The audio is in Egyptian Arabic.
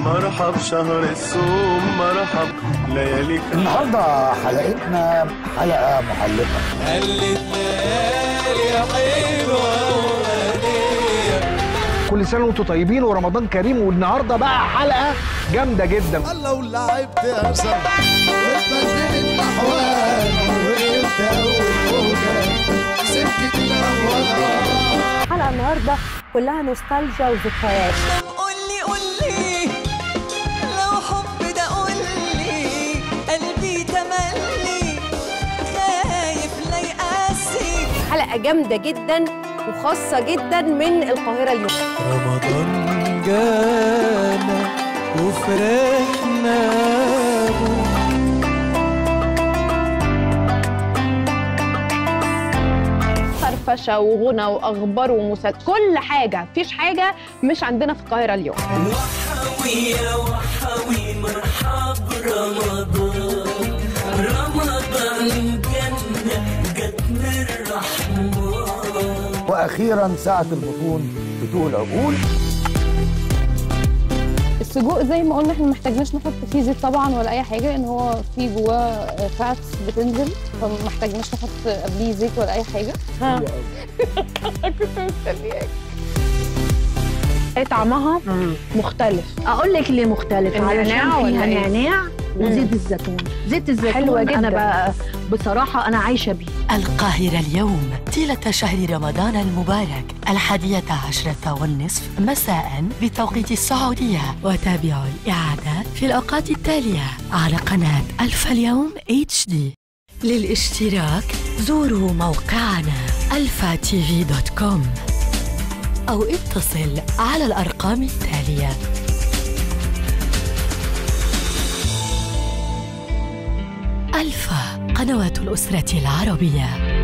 مرحب شهر الصوم مرحب لياليك النهارده حلقتنا حلقه محلقه كل سنه وانتم طيبين ورمضان كريم والنهارده بقى حلقه جامده جدا لو لعبت يا سما واتبدل الاحوال وانت والموجه سكه الاموال الحلقه النهارده كلها نوستالجيا وذكريات طب قولي قولي لو حب ده قولي قلبي تملي خايف لا يقاسي حلقه جامده جدا وخاصه جدا من القاهره اليوم رمضان جانا وفرحنا فرفشه وغنى واخبار ومسلسل كل حاجه مفيش حاجه مش عندنا في القاهره اليوم وحوي يا وحوي مرحب رمضان رمضان جنة جت من الرحمن واخيرا ساعه البطون بتوع العجول السجق زي ما قلنا احنا ما محتاجناش نحط فيه زيت طبعا ولا اي حاجه لان هو فيه جواه فاتس بتنزل فما محتاجناش نحط قبليه زيت ولا اي حاجه ها كنت مستنياك طعمها مختلف اقول لك ليه مختلف النعناع علشان ولا فيها إيه؟ نعناع وزيت الزيتون زيت الزيتون حلوة جداً. انا بقى بصراحه انا عايشه بيه القاهرة اليوم طيلة شهر رمضان المبارك الحادية عشرة والنصف مساء بتوقيت السعودية وتابعوا الإعادة في الأوقات التالية على قناة ألف اليوم HD للاشتراك زوروا موقعنا الفا تي في دوت كوم أو اتصل على الأرقام التالية ألفا قنوات الأسرة العربية